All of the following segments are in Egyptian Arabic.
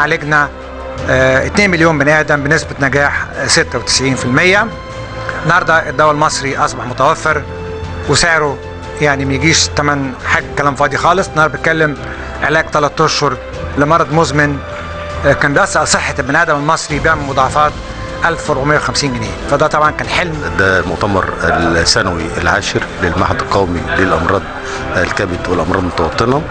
عالجنا آه، 2 مليون بني ادم بنسبه نجاح آه، 96% النهارده الدواء المصري اصبح متوفر وسعره يعني ما يجيش ثمن حاجه كلام فاضي خالص النهارده بتكلم علاج 3 اشهر لمرض مزمن آه، كان بيأثر على صحه البني ادم المصري بيعمل مضاعفات 1450 جنيه فده طبعا كان حلم ده المؤتمر السنوي العاشر للمعهد القومي للامراض الكبد والامراض المتوطنه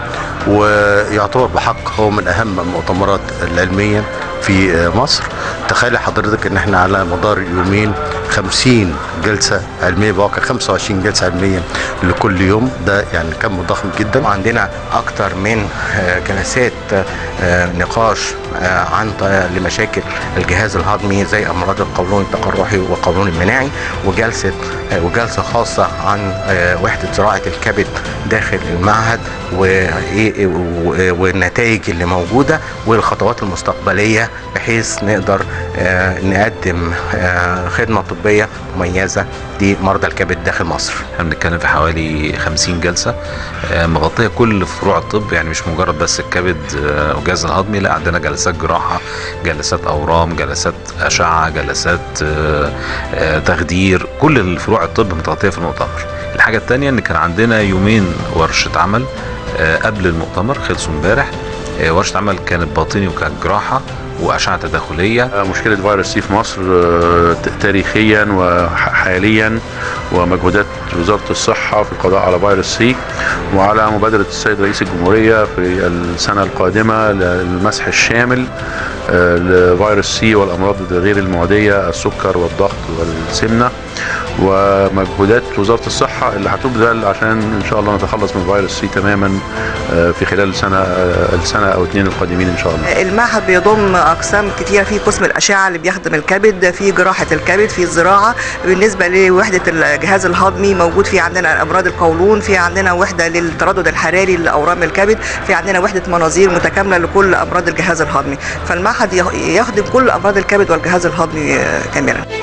ويعتبر بحق هو من اهم المؤتمرات العلميه في مصر تخيل حضرتك ان احنا على مدار يومين 50 جلسه علميه بواقع 25 جلسه علميه لكل يوم ده يعني كم ضخم جدا وعندنا اكتر من آه، جلسات آه، نقاش آه، عن ط- لمشاكل الجهاز الهضمي زي امراض القولون التقرحي والقولون المناعي وجلسه آه، وجلسه خاصه عن آه، وحده زراعه الكبد داخل المعهد وإيه- و- والنتائج اللي موجوده والخطوات المستقبليه بحيث نقدر آه، نقدم آه، خدمه طبيه مميزه لمرضى الكبد داخل مصر. احنا بنتكلم في حوالي 50 جلسه آه، مغطيه كل فروع الطب يعني مش مجرد بس الكبد آه، والجهاز الهضمي لا عندنا جلسات جراحه جلسات اورام جلسات اشعه جلسات آه، آه، تخدير كل الفروع الطب متغطيه في المؤتمر الحاجه الثانيه ان كان عندنا يومين ورشه عمل آه، قبل المؤتمر خلصوا امبارح آه، ورشه عمل كانت باطني وكانت جراحه واشعه تداخليه مشكلة فيروس سي في مصر آه، ت- تاريخيا وحاليا ومجهودات وزارة الصحة في القضاء على فيروس سي وعلى مبادرة السيد رئيس الجمهورية في السنة القادمة للمسح الشامل آه، لفيروس سي والأمراض غير المعدية السكر والضغط والسمنة ومجهودات وزارة الصحة اللي هتبذل عشان إن شاء الله نتخلص من فيروس سي تماما آه، في خلال السنة آه، السنة أو اتنين القادمين إن شاء الله المعهد بيضم اقسام كتيره في قسم الاشعه اللي بيخدم الكبد في جراحه الكبد في الزراعه بالنسبه لوحده الجهاز الهضمي موجود في عندنا امراض القولون في عندنا وحده للتردد الحراري لاورام الكبد في عندنا وحده مناظير متكامله لكل امراض الجهاز الهضمي فالمعهد يخ- يخدم كل امراض الكبد والجهاز الهضمي آه، كاملا